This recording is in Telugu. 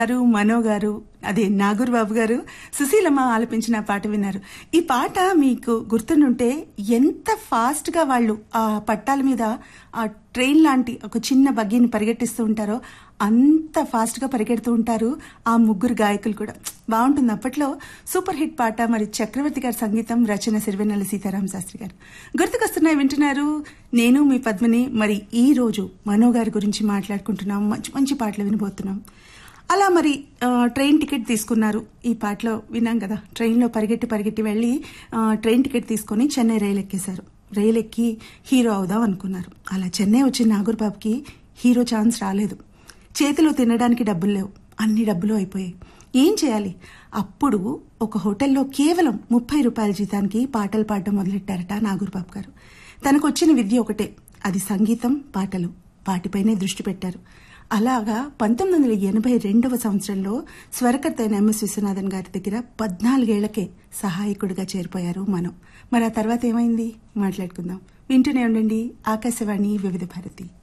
గారు మనో గారు అదే నాగూర్ బాబు గారు సుశీలమ్మ ఆలపించిన పాట విన్నారు ఈ పాట మీకు గుర్తుండుంటే ఎంత ఫాస్ట్ గా వాళ్ళు ఆ పట్టాల మీద ఆ ట్రైన్ లాంటి ఒక చిన్న బగ్గీని పరిగెట్టిస్తూ ఉంటారో అంత ఫాస్ట్ గా పరిగెడుతూ ఉంటారు ఆ ముగ్గురు గాయకులు కూడా బాగుంటుంది అప్పట్లో సూపర్ హిట్ పాట మరి చక్రవర్తి గారి సంగీతం రచన సిరివెన్నెల సీతారామ శాస్త్రి గారు గుర్తుకొస్తున్నాయి వింటున్నారు నేను మీ పద్మని మరి ఈ రోజు మనో గారి గురించి మాట్లాడుకుంటున్నాం మంచి మంచి పాటలు వినబోతున్నాం అలా మరి ఆ, ట్రైన్ టికెట్ తీసుకున్నారు ఈ పాటలో విన్నాం కదా ట్రైన్లో పరిగెట్టి పరిగెట్టి వెళ్ళి ఆ, ట్రైన్ టికెట్ తీసుకొని చెన్నై రైలు ఎక్కేశారు రైలు ఎక్కి హీరో అవుదాం అనుకున్నారు అలా చెన్నై వచ్చిన నాగూర్బాబుకి హీరో ఛాన్స్ రాలేదు చేతిలో తినడానికి డబ్బులు లేవు అన్ని డబ్బులు అయిపోయాయి ఏం చేయాలి అప్పుడు ఒక హోటల్లో కేవలం ముప్పై రూపాయల జీతానికి పాటలు పాడడం మొదలెట్టారట నాగూర్బాబు గారు తనకు వచ్చిన విద్య ఒకటే అది సంగీతం పాటలు వాటిపైనే దృష్టి పెట్టారు అలాగా పంతొమ్మిది వందల ఎనభై రెండవ సంవత్సరంలో స్వరకర్త అయిన ఎంఎస్ విశ్వనాథన్ గారి దగ్గర పద్నాలుగేళ్లకే సహాయకుడిగా చేరిపోయారు మనం మరి ఆ తర్వాత ఏమైంది మాట్లాడుకుందాం వింటూనే ఉండండి ఆకాశవాణి వివిధ భారతి